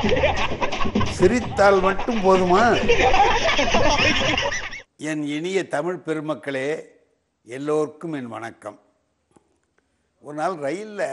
சிரித்தால் மட்டும் போதுமா என் இனிய தமிழ் பெருமக்களே எல்லோருக்கும் என் வணக்கம் ஒரு நாள் ரயிலில்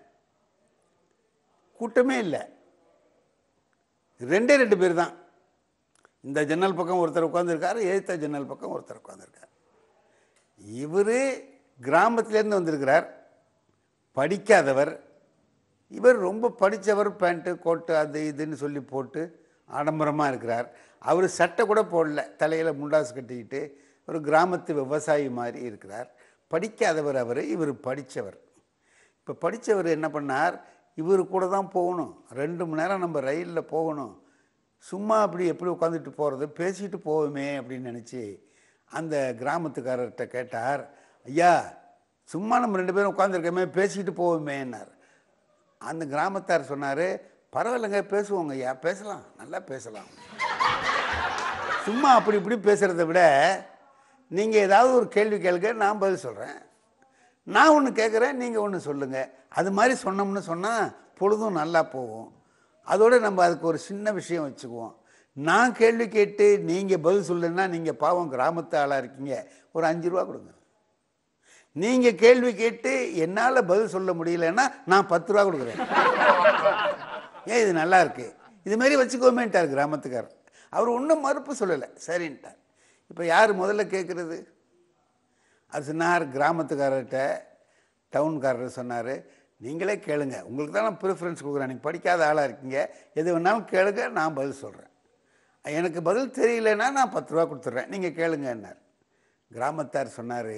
கூட்டமே இல்லை ரெண்டே ரெண்டு பேர் தான் இந்த ஜன்னல் பக்கம் ஒருத்தர் உட்காந்துருக்காரு எழுத்த ஜன்னல் பக்கம் ஒருத்தர் உட்காந்துருக்கார் இவர் கிராமத்துலேருந்து வந்திருக்கிறார் படிக்காதவர் இவர் ரொம்ப படித்தவர் பேண்ட்டு கோட்டு அது இதுன்னு சொல்லி போட்டு ஆடம்பரமாக இருக்கிறார் அவர் சட்டை கூட போடல தலையில் முண்டாசு கட்டிக்கிட்டு ஒரு கிராமத்து விவசாயி மாதிரி இருக்கிறார் படிக்காதவர் அவர் இவர் படித்தவர் இப்போ படித்தவர் என்ன பண்ணார் இவர் கூட தான் போகணும் ரெண்டு மணி நேரம் நம்ம ரயிலில் போகணும் சும்மா அப்படி எப்படி உட்காந்துட்டு போகிறது பேசிட்டு போவோமே அப்படின்னு நினச்சி அந்த கிராமத்துக்காரர்கிட்ட கேட்டார் ஐயா சும்மா நம்ம ரெண்டு பேரும் உட்காந்துருக்கோமே பேசிக்கிட்டு போவோமேன்னார் அந்த கிராமத்தார் சொன்னார் பரவாயில்லைங்க பேசுவோங்க ஐயா பேசலாம் நல்லா பேசலாம் சும்மா அப்படி இப்படி பேசுகிறத விட நீங்கள் ஏதாவது ஒரு கேள்வி கேளுங்க நான் பதில் சொல்கிறேன் நான் ஒன்று கேட்குறேன் நீங்கள் ஒன்று சொல்லுங்கள் அது மாதிரி சொன்னோம்னு சொன்னால் பொழுதும் நல்லா போகும் அதோடு நம்ம அதுக்கு ஒரு சின்ன விஷயம் வச்சுக்குவோம் நான் கேள்வி கேட்டு நீங்கள் பதில் சொல்லுன்னா நீங்கள் பாவம் கிராமத்து ஆளாக இருக்கீங்க ஒரு அஞ்சு ரூபா கொடுங்க நீங்கள் கேள்வி கேட்டு என்னால் பதில் சொல்ல முடியலன்னா நான் பத்து ரூபா கொடுக்குறேன் ஏன் இது நல்லா இருக்கு இது மாதிரி வச்சுக்கோமேன்ட்டார் கிராமத்துக்காரர் அவர் ஒன்றும் மறுப்பு சொல்லலை சரின்ட்டார் இப்போ யார் முதல்ல கேட்குறது அது சொன்னார் கிராமத்துக்காரர்கிட்ட டவுன்காரர் சொன்னார் நீங்களே கேளுங்க உங்களுக்கு தான் நான் ப்ரிஃபரன்ஸ் கொடுக்குறேன் நீங்கள் படிக்காத ஆளாக இருக்கீங்க எது வேணாலும் கேளுங்க நான் பதில் சொல்கிறேன் எனக்கு பதில் தெரியலன்னா நான் பத்து ரூபா கொடுத்துட்றேன் நீங்கள் கேளுங்கன்னார் கிராமத்தார் சொன்னார்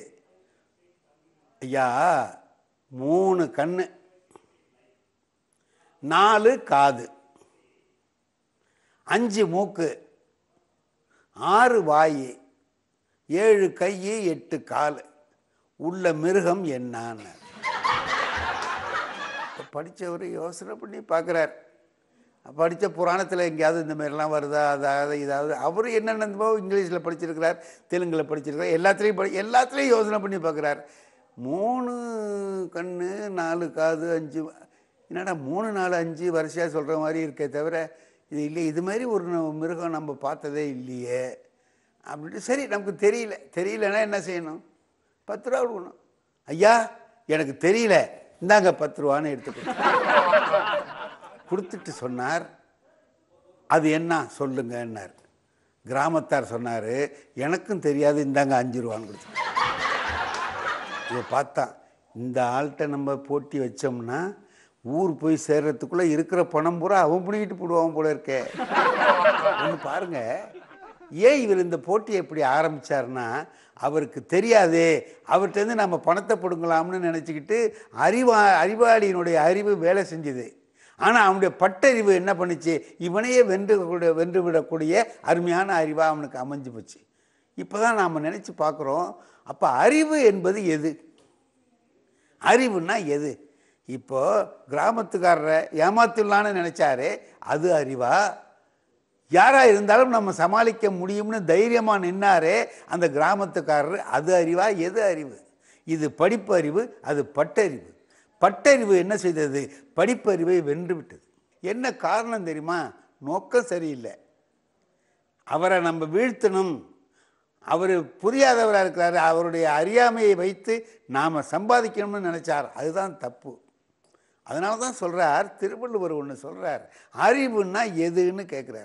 ஐயா மூணு கண்ணு நாலு காது அஞ்சு மூக்கு ஆறு வாய் ஏழு கை எட்டு கால் உள்ள மிருகம் என்னான்னு படித்தவர் யோசனை பண்ணி பார்க்குறார் படித்த புராணத்தில் எங்கேயாவது இந்த மாதிரிலாம் வருதா அதாவது இதாவது அவர் என்னென்னமோ இங்கிலீஷில் படிச்சிருக்கிறார் தெலுங்கில் படிச்சிருக்கிறார் எல்லாத்துலேயும் படி எல்லாத்துலேயும் யோசனை பண்ணி பார்க்குறார் மூணு கண்ணு நாலு காது அஞ்சு என்னடா மூணு நாலு அஞ்சு வரிசையாக சொல்கிற மாதிரி இருக்கே தவிர இது இல்லை இது மாதிரி ஒரு ந- மிருகம் நம்ம பார்த்ததே இல்லையே அப்படின்ட்டு சரி நமக்கு தெரியல தெரியலன்னா என்ன செய்யணும் பத்து ரூபா கொடுக்கணும் ஐயா எனக்கு தெரியல இந்தாங்க பத்து ரூபான்னு எடுத்து கொடுத்தேன். கொடுத்துட்டு சொன்னார் அது என்ன சொல்லுங்கன்னார் கிராமத்தார் சொன்னார் எனக்கும் தெரியாது இந்தாங்க அஞ்சு ரூபான்னு கொடுத்து இதை பார்த்தான் இந்த ஆள்கிட்ட நம்ம போட்டி வச்சோம்னா ஊர் போய் சேர்றதுக்குள்ளே இருக்கிற பணம் பூரா அவன் பிடிக்கிட்டு போடுவான் போல இருக்கே ஒன்று பாருங்க ஏன் இவர் இந்த போட்டியை எப்படி ஆரம்பிச்சாருன்னா அவருக்கு தெரியாதே அவர்கிட்டருந்து நம்ம பணத்தை பிடுங்கலாம்னு நினச்சிக்கிட்டு அறிவா அறிவாளியினுடைய அறிவு வேலை செஞ்சுது ஆனால் அவனுடைய பட்டறிவு என்ன பண்ணுச்சு இவனையே வென்று கூட- வென்று விடக்கூடிய அருமையான அறிவாக அவனுக்கு அமைஞ்சு போச்சு இப்போ தான் நாம் நினச்சி பார்க்குறோம் அப்போ அறிவு என்பது எது அறிவுன்னா எது இப்போ கிராமத்துக்காரரை ஏமாத்திடலான்னு நினைச்சாரு அது அறிவா யாரா இருந்தாலும் நம்ம சமாளிக்க முடியும்னு தைரியமா நின்னாரே அந்த கிராமத்துக்காரர் அது அறிவா எது அறிவு இது படிப்பு அறிவு அது பட்டறிவு பட்டறிவு என்ன செய்தது படிப்பறிவை வென்று விட்டது என்ன காரணம் தெரியுமா நோக்கம் சரியில்லை அவரை நம்ம வீழ்த்தணும் அவர் புரியாதவராக இருக்கிறாரு அவருடைய அறியாமையை வைத்து நாம் சம்பாதிக்கணும்னு நினைச்சார் அதுதான் தப்பு அதனால தான் சொல்றார் திருவள்ளுவர் ஒன்று சொல்றார் அறிவுன்னா எதுன்னு கேட்குறார்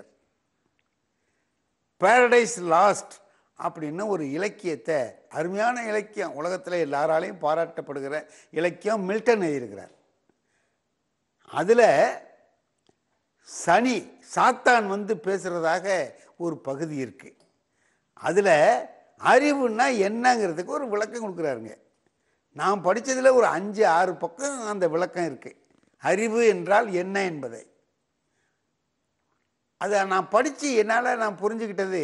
பேரடைஸ் லாஸ்ட் அப்படின்னு ஒரு இலக்கியத்தை அருமையான இலக்கியம் உலகத்தில் எல்லாராலையும் பாராட்டப்படுகிற இலக்கியம் மில்டன் எழுதியிருக்கிறார் அதில் சனி சாத்தான் வந்து பேசுகிறதாக ஒரு பகுதி இருக்கு அதில் அறிவுன்னா என்னங்கிறதுக்கு ஒரு விளக்கம் கொடுக்குறாருங்க நான் படித்ததில் ஒரு அஞ்சு ஆறு பக்கம் அந்த விளக்கம் இருக்கு அறிவு என்றால் என்ன என்பதை அதை நான் படித்து என்னால் நான் புரிஞ்சுக்கிட்டது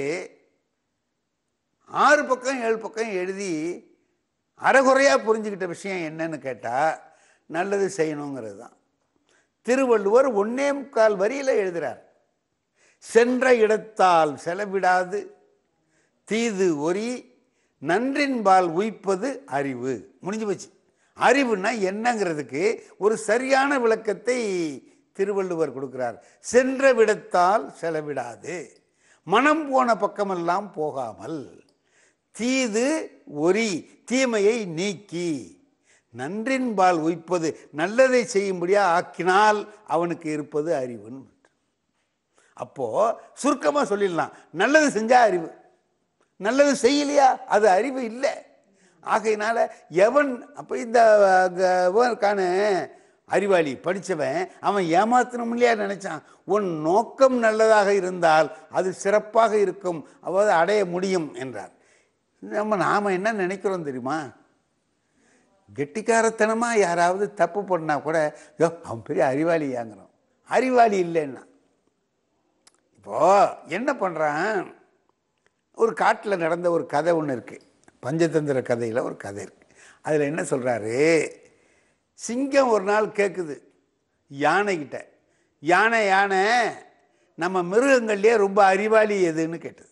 ஆறு பக்கம் ஏழு பக்கம் எழுதி அறகுறையாக புரிஞ்சுக்கிட்ட விஷயம் என்னன்னு கேட்டால் நல்லது செய்யணுங்கிறது தான் திருவள்ளுவர் ஒன்னே முக்கால் வரியில் எழுதுறார் சென்ற இடத்தால் செலவிடாது தீது ஒரி நன்றின்பால் உய்ப்பது அறிவு முடிஞ்சு போச்சு அறிவுன்னா என்னங்கிறதுக்கு ஒரு சரியான விளக்கத்தை திருவள்ளுவர் கொடுக்கிறார் சென்ற விடத்தால் செலவிடாது மனம் போன பக்கமெல்லாம் போகாமல் தீது ஒரி தீமையை நீக்கி நன்றின்பால் உய்ப்பது நல்லதை செய்யும்படியா ஆக்கினால் அவனுக்கு இருப்பது அறிவுன்னு அப்போ சுருக்கமா சொல்லிடலாம் நல்லது செஞ்சா அறிவு நல்லது செய்யலையா அது அறிவு இல்லை ஆகையினால எவன் அப்போ இந்த இருக்கான அறிவாளி படித்தவன் அவன் ஏமாத்தணும் இல்லையா நினைச்சான் உன் நோக்கம் நல்லதாக இருந்தால் அது சிறப்பாக இருக்கும் அதாவது அடைய முடியும் என்றார் நம்ம நாம் என்ன நினைக்கிறோம் தெரியுமா கெட்டிக்காரத்தனமாக யாராவது தப்பு பண்ணா கூட யோ அவன் பெரிய அறிவாளியாங்கிறோம் அறிவாளி இல்லைன்னா இப்போ என்ன பண்ணுறான் ஒரு காட்டில் நடந்த ஒரு கதை ஒன்று இருக்குது பஞ்சதந்திர கதையில் ஒரு கதை இருக்குது அதில் என்ன சொல்கிறாரு சிங்கம் ஒரு நாள் கேட்குது யானைக்கிட்ட யானை யானை நம்ம மிருகங்கள்லேயே ரொம்ப அறிவாளி எதுன்னு கேட்டது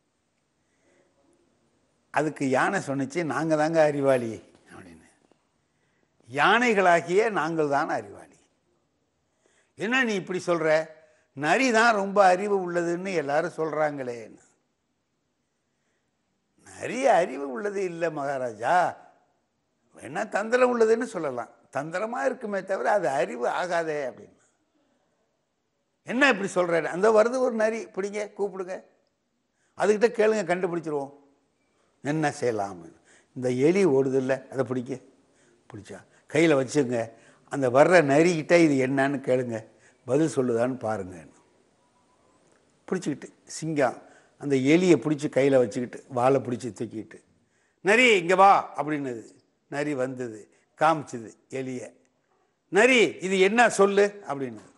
அதுக்கு யானை சொன்னிச்சு நாங்கள் தாங்க அறிவாளி அப்படின்னு யானைகளாகிய நாங்கள் தான் அறிவாளி என்ன நீ இப்படி சொல்கிற நரி தான் ரொம்ப அறிவு உள்ளதுன்னு எல்லாரும் சொல்கிறாங்களே நிறைய அறிவு உள்ளது இல்லை மகாராஜா வேணா தந்திரம் உள்ளதுன்னு சொல்லலாம் தந்திரமாக இருக்குமே தவிர அது அறிவு ஆகாதே அப்படின்னு என்ன இப்படி சொல்கிறேன் அந்த வருது ஒரு நரி பிடிங்க கூப்பிடுங்க அதுக்கிட்ட கேளுங்க கண்டுபிடிச்சிருவோம் என்ன செய்யலாம் இந்த எலி ஓடுது இல்லை அதை பிடிக்க பிடிச்சா கையில் வச்சுங்க அந்த வர்ற நரிக்கிட்ட இது என்னன்னு கேளுங்க பதில் சொல்லுதான்னு பாருங்க பிடிச்சிக்கிட்டு சிங்கம் அந்த எலியை பிடிச்சி கையில் வச்சுக்கிட்டு வாழை பிடிச்சி தூக்கிட்டு நரி இங்கே வா அப்படின்னது நரி வந்தது காமிச்சுது எலியை நரி இது என்ன சொல்லு அப்படின்னது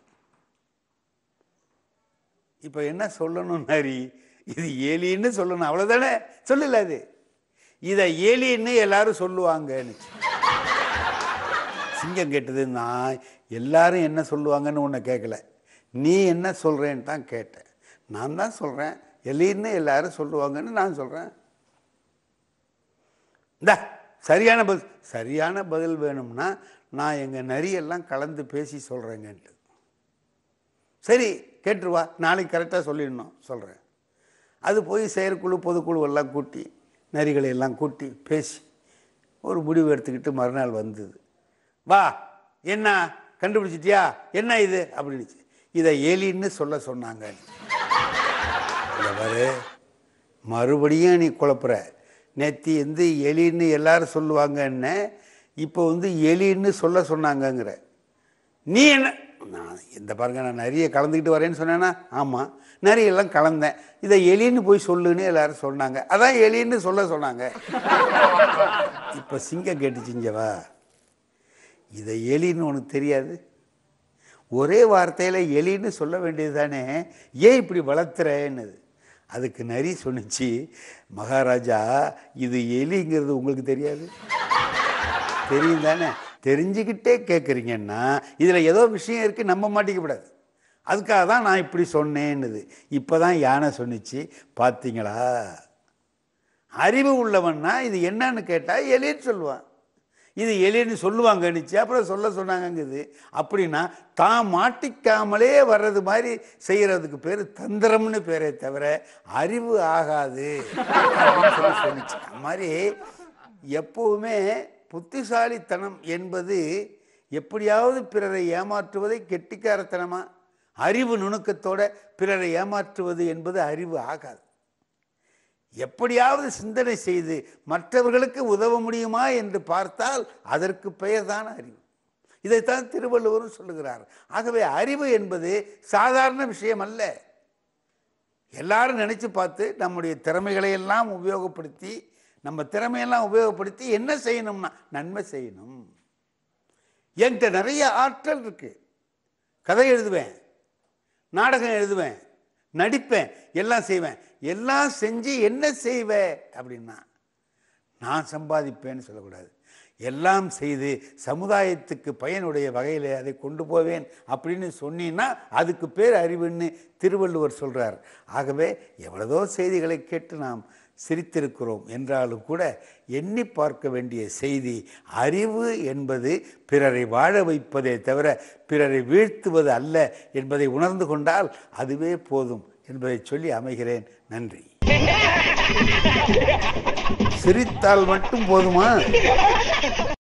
இப்போ என்ன சொல்லணும் நரி இது எலின்னு சொல்லணும் அவ்வளோதானே சொல்லல அது இதை எலின்னு எல்லாரும் சொல்லுவாங்கன்னு சிங்கம் கேட்டது நான் எல்லாரும் என்ன சொல்லுவாங்கன்னு உன்னை கேட்கல நீ என்ன சொல்கிறேன்னு தான் கேட்டேன் நான் தான் சொல்கிறேன் எலின்னு எல்லாரும் சொல்லுவாங்கன்னு நான் சொல்கிறேன் இந்த சரியான பதில் சரியான பதில் வேணும்னா நான் எங்கள் நரியெல்லாம் கலந்து பேசி சொல்கிறேங்கன்ட்டு சரி கேட்டுருவா நாளைக்கு கரெக்டாக சொல்லிடணும் சொல்கிறேன் அது போய் செயற்குழு பொதுக்குழு எல்லாம் கூட்டி நரிகளை எல்லாம் கூட்டி பேசி ஒரு முடிவு எடுத்துக்கிட்டு மறுநாள் வந்தது வா என்ன கண்டுபிடிச்சிட்டியா என்ன இது அப்படின்னுச்சு இதை எலின்னு சொல்ல சொன்னாங்க இந்த பாரு மறுபடியும் நீ குழப்புற நேத்தி வந்து எலின்னு எல்லாரும் சொல்லுவாங்கன்னு இப்போ வந்து எலின்னு சொல்ல சொன்னாங்கங்கிற நீ என்ன நான் இந்த பாருங்க நான் நிறைய கலந்துக்கிட்டு வரேன்னு சொன்னேன்னா ஆமாம் நிறைய எல்லாம் கலந்தேன் இதை எலின்னு போய் சொல்லுன்னு எல்லாரும் சொன்னாங்க அதான் எலின்னு சொல்ல சொன்னாங்க இப்போ சிங்கம் கேட்டுச்சிங்கவா இதை எலின்னு உனக்கு தெரியாது ஒரே வார்த்தையில் எலின்னு சொல்ல வேண்டியது தானே ஏன் இப்படி வளர்த்துறேன்னுது அதுக்கு நரி சொன்னிச்சு மகாராஜா இது எலிங்கிறது உங்களுக்கு தெரியாது தெரியும் தானே தெரிஞ்சுக்கிட்டே கேட்குறீங்கன்னா இதில் ஏதோ விஷயம் இருக்குது நம்ப மாட்டிக்கப்படாது அதுக்காக தான் நான் இப்படி சொன்னேன்னுது இப்போ தான் யானை சொன்னிச்சு பார்த்தீங்களா அறிவு உள்ளவன்னா இது என்னன்னு கேட்டால் எலின்னு சொல்லுவான் இது எலின்னு சொல்லுவாங்கன்னுச்சு அப்புறம் சொல்ல சொன்னாங்கங்குது அப்படின்னா தான் மாட்டிக்காமலே வர்றது மாதிரி செய்கிறதுக்கு பேர் தந்திரம்னு பேரே தவிர அறிவு ஆகாது அப்படின்னு சொல்லி சொன்னிச்சு அது மாதிரி எப்போவுமே புத்திசாலித்தனம் என்பது எப்படியாவது பிறரை ஏமாற்றுவதை கெட்டிக்காரத்தனமா அறிவு நுணுக்கத்தோட பிறரை ஏமாற்றுவது என்பது அறிவு ஆகாது எப்படியாவது சிந்தனை செய்து மற்றவர்களுக்கு உதவ முடியுமா என்று பார்த்தால் அதற்கு பெயர்தான் அறிவு இதைத்தான் திருவள்ளுவரும் சொல்லுகிறார் ஆகவே அறிவு என்பது சாதாரண விஷயம் அல்ல எல்லாரும் நினைச்சு பார்த்து நம்முடைய திறமைகளை எல்லாம் உபயோகப்படுத்தி நம்ம திறமையெல்லாம் உபயோகப்படுத்தி என்ன செய்யணும்னா நன்மை செய்யணும் என்கிட்ட நிறைய ஆற்றல் இருக்கு கதை எழுதுவேன் நாடகம் எழுதுவேன் நடிப்பேன் எல்லாம் செய்வேன் எல்லாம் செஞ்சு என்ன செய்வேன் அப்படின்னா நான் சம்பாதிப்பேன்னு சொல்லக்கூடாது எல்லாம் செய்து சமுதாயத்துக்கு பயனுடைய வகையில் அதை கொண்டு போவேன் அப்படின்னு சொன்னீங்கன்னா அதுக்கு பேர் அறிவுன்னு திருவள்ளுவர் சொல்கிறார் ஆகவே எவ்வளதோ செய்திகளை கேட்டு நாம் சிரித்திருக்கிறோம் என்றாலும் கூட எண்ணி பார்க்க வேண்டிய செய்தி அறிவு என்பது பிறரை வாழ வைப்பதே தவிர பிறரை வீழ்த்துவது அல்ல என்பதை உணர்ந்து கொண்டால் அதுவே போதும் என்பதை சொல்லி அமைகிறேன் நன்றி சிரித்தால் மட்டும் போதுமா